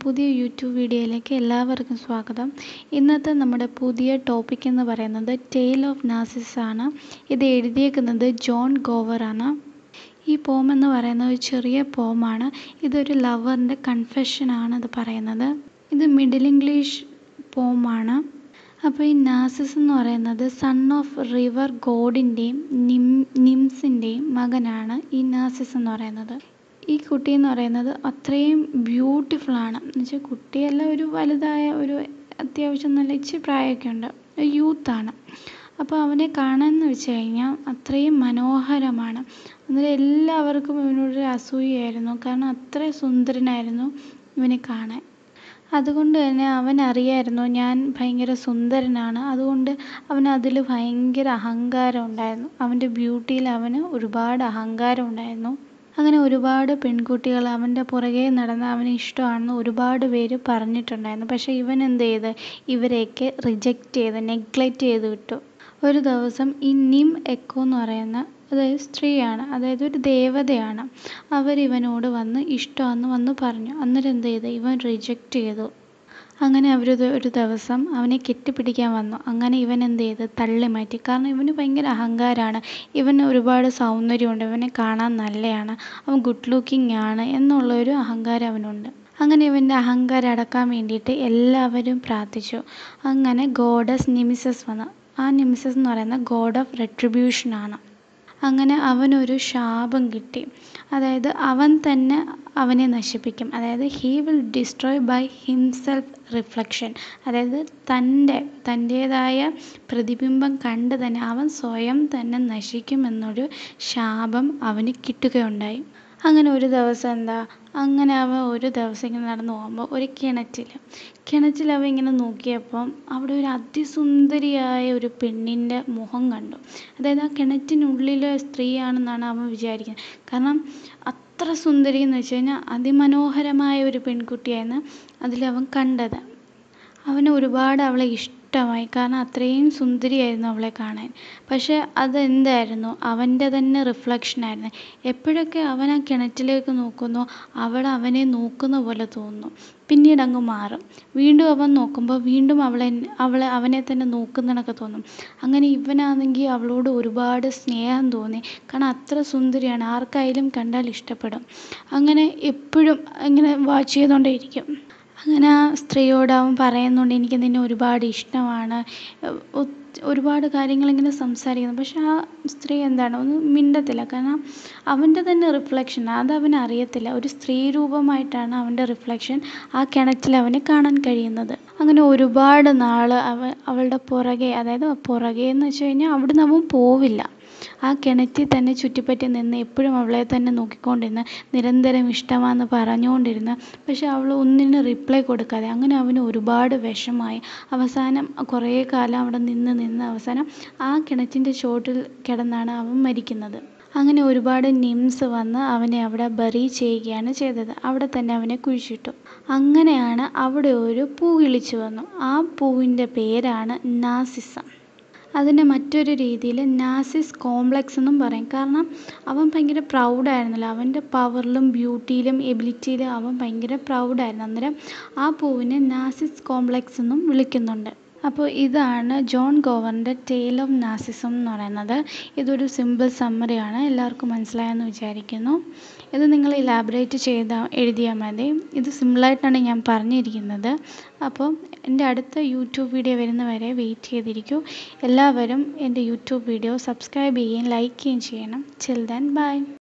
പുതിയ യൂട്യൂബ് വീഡിയോയിലേക്ക് എല്ലാവർക്കും സ്വാഗതം ഇന്നത്തെ നമ്മുടെ പുതിയ ടോപ്പിക് എന്ന് പറയുന്നത് ടെയിൽ ഓഫ് നാസിസ് ആണ് ഇത് എഴുതിയേക്കുന്നത് ജോൺ ഗോവറാണ് ഈ പോം എന്ന് പറയുന്നത് ഒരു ചെറിയ പോമാണ് ഇതൊരു ലവറിൻ്റെ കൺഫെഷനാണ് ഇത് പറയുന്നത് ഇത് മിഡിൽ ഇംഗ്ലീഷ് പോമാണ് അപ്പോൾ ഈ നാസിസ് എന്ന് പറയുന്നത് സൺ ഓഫ് റിവർ ഗോഡിൻ്റെയും നിം നിംസിൻ്റെയും മകനാണ് ഈ നാസിസ് എന്ന് പറയുന്നത് ഈ കുട്ടി എന്ന് പറയുന്നത് അത്രയും ബ്യൂട്ടിഫുൾ ആണ് എന്ന് വെച്ചാൽ കുട്ടിയല്ല ഒരു വലുതായ ഒരു അത്യാവശ്യം നല്ല ഇച്ചിരി പ്രായമൊക്കെ ഉണ്ട് ഒരു യൂത്താണ് അപ്പോൾ അവനെ കാണാമെന്ന് വെച്ച് കഴിഞ്ഞാൽ അത്രയും മനോഹരമാണ് അന്നേരം എല്ലാവർക്കും ഇവനോടൊരു അസൂയയായിരുന്നു കാരണം അത്രയും സുന്ദരനായിരുന്നു ഇവനെ കാണാൻ അതുകൊണ്ട് തന്നെ അവൻ അറിയായിരുന്നു ഞാൻ ഭയങ്കര സുന്ദരനാണ് അതുകൊണ്ട് അവന് അതിൽ ഭയങ്കര അഹങ്കാരം ഉണ്ടായിരുന്നു അവൻ്റെ ബ്യൂട്ടിയിൽ അവന് ഒരുപാട് അഹങ്കാരം ഉണ്ടായിരുന്നു അങ്ങനെ ഒരുപാട് പെൺകുട്ടികൾ അവൻ്റെ പുറകെ നടന്ന് അവന് ഇഷ്ടമാണെന്ന് ഒരുപാട് പേര് പറഞ്ഞിട്ടുണ്ടായിരുന്നു പക്ഷേ ഇവൻ എന്ത് ചെയ്ത് ഇവരെയൊക്കെ റിജക്റ്റ് ചെയ്ത് നെഗ്ലക്റ്റ് ചെയ്ത് വിട്ടു ഒരു ദിവസം ഈ നിം എക്കോ എന്ന് പറയുന്ന അതായത് സ്ത്രീയാണ് അതായത് ഒരു ദേവതയാണ് അവരിവനോട് വന്ന് ഇഷ്ടമാണെന്ന് വന്ന് പറഞ്ഞു അന്നേരം എന്ത് ചെയ്ത് ഇവൻ റിജക്റ്റ് ചെയ്തു അങ്ങനെ അവർ ഒരു ദിവസം അവനെ കെട്ടിപ്പിടിക്കാൻ വന്നു അങ്ങനെ ഇവൻ എന്ത് ചെയ്ത് തള്ളി മാറ്റി കാരണം ഇവന് ഭയങ്കര അഹങ്കാരമാണ് ഇവന് ഒരുപാട് സൗന്ദര്യമുണ്ട് ഇവനെ കാണാൻ നല്ലതാണ് അവൻ ഗുഡ് ലുക്കിംഗ് ആണ് എന്നുള്ളൊരു അഹങ്കാരം അവനുണ്ട് അങ്ങനെ ഇവൻ്റെ അഹങ്കാരം അടക്കാൻ വേണ്ടിയിട്ട് എല്ലാവരും പ്രാർത്ഥിച്ചു അങ്ങനെ ഗോഡസ് നിമിസസ് വന്നു ആ നിമിസസ് എന്ന് പറയുന്ന ഗോഡ് ഓഫ് റെട്രിബ്യൂഷനാണ് അങ്ങനെ അവനൊരു ശാപം കിട്ടി അതായത് അവൻ തന്നെ അവനെ നശിപ്പിക്കും അതായത് he will destroy by himself reflection അതായത് തൻ്റെ തൻ്റേതായ പ്രതിബിംബം കണ്ട് തന്നെ അവൻ സ്വയം തന്നെ നശിക്കുമെന്നൊരു ശാപം അവന് കിട്ടുകയുണ്ടായി അങ്ങനെ ഒരു ദിവസം എന്താ അങ്ങനെ അവൻ ഒരു ദിവസം ഇങ്ങനെ നടന്നു പോകുമ്പോൾ ഒരു കിണറ്റിൽ കിണറ്റിൽ അവൻ ഇങ്ങനെ നോക്കിയപ്പം അവിടെ ഒരു അതിസുന്ദരിയായ ഒരു പെണ്ണിൻ്റെ മുഖം കണ്ടു അതായത് ആ കിണറ്റിനുള്ളിലെ സ്ത്രീയാണെന്നാണ് അവൻ വിചാരിക്കുന്നത് കാരണം അത്ര സുന്ദരി എന്ന് വെച്ച് കഴിഞ്ഞാൽ അതിമനോഹരമായ ഒരു പെൺകുട്ടിയായിരുന്നു അതിലവൻ കണ്ടത് അവന് ഒരുപാട് അവളെ ഇഷ്ടമായി കാരണം അത്രയും സുന്ദരിയായിരുന്നു അവളെ കാണാൻ പക്ഷേ അതെന്തായിരുന്നു അവൻ്റെ തന്നെ റിഫ്ലക്ഷനായിരുന്നു എപ്പോഴൊക്കെ അവൻ ആ കിണറ്റിലേക്ക് നോക്കുന്നോ അവൾ അവനെ നോക്കുന്ന പോലെ തോന്നുന്നു പിന്നീട് അങ്ങ് മാറും വീണ്ടും അവൻ നോക്കുമ്പോൾ വീണ്ടും അവളെ അവളെ അവനെ തന്നെ നോക്കുന്നതൊക്കെ തോന്നും അങ്ങനെ ഇവനാണെങ്കിൽ അവളോട് ഒരുപാട് സ്നേഹം തോന്നി കാരണം അത്ര സുന്ദരിയാണ് ആർക്കായാലും കണ്ടാൽ ഇഷ്ടപ്പെടും അങ്ങനെ എപ്പോഴും ഇങ്ങനെ വാച്ച് ചെയ്തുകൊണ്ടേയിരിക്കും അങ്ങനെ ആ സ്ത്രീയോട് അവൻ പറയുന്നുണ്ട് എനിക്ക് നിന്നെ ഒരുപാട് ഇഷ്ടമാണ് ഒരുപാട് കാര്യങ്ങളിങ്ങനെ സംസാരിക്കുന്നു പക്ഷെ ആ സ്ത്രീ എന്താണ് ഒന്നും മിണ്ടത്തില്ല കാരണം അവൻ്റെ തന്നെ റിഫ്ലക്ഷൻ അത് അവന് അറിയത്തില്ല ഒരു സ്ത്രീ രൂപമായിട്ടാണ് അവൻ്റെ റിഫ്ലക്ഷൻ ആ കിണറ്റിൽ അവന് കാണാൻ കഴിയുന്നത് അങ്ങനെ ഒരുപാട് നാൾ അവൻ അവളുടെ പുറകെ അതായത് പുറകെ എന്ന് വെച്ച് കഴിഞ്ഞാൽ അവിടുന്ന് അവൻ പോവില്ല ആ കിണറ്റിൽ തന്നെ ചുറ്റിപ്പറ്റി നിന്ന് എപ്പോഴും അവളെ തന്നെ നോക്കിക്കൊണ്ടിരുന്ന് നിരന്തരം ഇഷ്ടമാണെന്ന് പറഞ്ഞുകൊണ്ടിരുന്ന് പക്ഷെ അവൾ ഒന്നിനും റിപ്ലൈ കൊടുക്കാതെ അങ്ങനെ അവന് ഒരുപാട് വിഷമായി അവസാനം കുറേ കാലം അവിടെ നിന്ന് നിന്ന് അവസാനം ആ കിണറ്റിൻ്റെ ചോട്ടിൽ കിടന്നാണ് അവൻ മരിക്കുന്നത് അങ്ങനെ ഒരുപാട് നിംസ് വന്ന് അവനെ അവിടെ ബറി ചെയ്യുകയാണ് ചെയ്തത് അവിടെ തന്നെ അവനെ കുഴിച്ചിട്ടു അങ്ങനെയാണ് അവിടെ ഒരു പൂ കിളിച്ചു വന്നു ആ പൂവിൻ്റെ പേരാണ് നാസിസം അതിനെ മറ്റൊരു രീതിയിൽ നാസിസ് കോംപ്ലക്സ് എന്നും പറയും കാരണം അവൻ ഭയങ്കര പ്രൗഡായിരുന്നല്ലോ അവൻ്റെ പവറിലും ബ്യൂട്ടിയിലും എബിലിറ്റിയിലും അവൻ ഭയങ്കര പ്രൗഡായിരുന്നു അന്നേരം ആ പൂവിനെ നാസിസ് കോംപ്ലക്സ് എന്നും വിളിക്കുന്നുണ്ട് അപ്പോൾ ഇതാണ് ജോൺ ഗോവറിൻ്റെ ടെയിൽ ഓഫ് നാസിസം എന്ന് പറയുന്നത് ഇതൊരു സിമ്പിൾ സമ്മറിയാണ് എല്ലാവർക്കും മനസ്സിലായെന്ന് വിചാരിക്കുന്നു ഇത് നിങ്ങൾ ഇലാബറേറ്റ് ചെയ്താൽ എഴുതിയാൽ മതി ഇത് സിമ്പിളായിട്ടാണ് ഞാൻ പറഞ്ഞിരിക്കുന്നത് അപ്പോൾ എൻ്റെ അടുത്ത യൂട്യൂബ് വീഡിയോ വരുന്നവരെ വെയിറ്റ് ചെയ്തിരിക്കൂ എല്ലാവരും എൻ്റെ യൂട്യൂബ് വീഡിയോ സബ്സ്ക്രൈബ് ചെയ്യുകയും ലൈക്ക് ചെയ്യുകയും ചെയ്യണം ചിൽ ദെൻ ബൈ